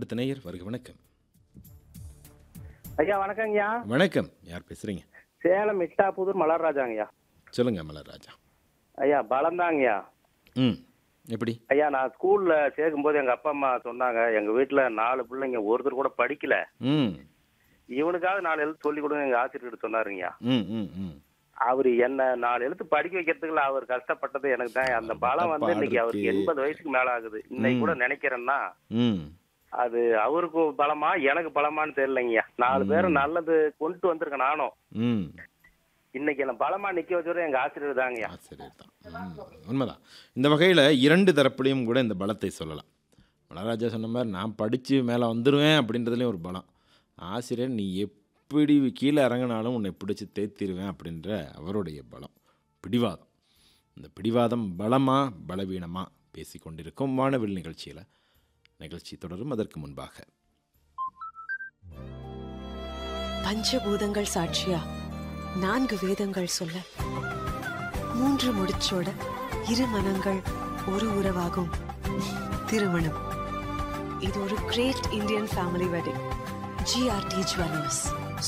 அடுத்த நேயர் வருக வணக்கம் ஐயா வணக்கங்கய்யா வணக்கம் யார் பேசுறீங்க சேலம் மிட்டாப்புதூர் மலர்ராஜாங்கய்யா சொல்லுங்க மலர்ராஜா ஐயா பலந்தாங்கய்யா ம் எப்படி ஐயா நான் ஸ்கூல்ல சேர்க்கும்போது எங்க அப்பா அம்மா சொன்னாங்க எங்க வீட்டுல நாலு பிள்ளைங்க ஒருத்தர் கூட படிக்கல ம் இவனுக்காவது நாலு எழுத்து சொல்லி கொடுங்க எங்க ஆசிரியர் சொன்னாருங்கய்யா ம் ம் ம் அவரு என்ன நாலு எழுத்து படிக்க வைக்கிறதுக்குள்ள அவர் கஷ்டப்பட்டது எனக்கு தான் அந்த பலம் வந்து இன்னைக்கு அவருக்கு எண்பது வயசுக்கு மேல ஆகுது இன்னைக்கு கூட நினைக்கிறேன்னா ம் அது அவருக்கு பலமா எனக்கு பலமான்னு தெரியலைங்கய்யா நாலு பேரும் நல்லது கொண்டு வந்திருக்கேன் நானும் ம் இன்னைக்கு என்ன பலமா நிக்க வச்சவரும் எங்க ஆசிரியர் தாங்கய்யா ஆசிரியர் தான் ம், உண்மைதான் இந்த வகையில் இரண்டு தரப்புலையும் கூட இந்த பலத்தை சொல்லலாம் மலராஜா சொன்ன மாதிரி நான் படித்து மேலே வந்துடுவேன் அப்படின்றதுலேயும் ஒரு பலம் ஆசிரியர் நீ எப்படி கீழே இறங்கினாலும் உன்னை பிடிச்சி தேத்திடுவேன் அப்படின்ற அவருடைய பலம் பிடிவாதம் இந்த பிடிவாதம் பலமா பலவீனமா பேசி கொண்டிருக்கும் வானவில் நிகழ்ச்சியில் நிகழ்ச்சி தொடரும் அதற்கு முன்பாக பஞ்சபூதங்கள் சாட்சியா நான்கு வேதங்கள் சொல்ல மூன்று முடிச்சோட இரு மனங்கள் ஒரு உறவாகும் திருமணம் இது ஒரு great Indian family wedding GRT jewellers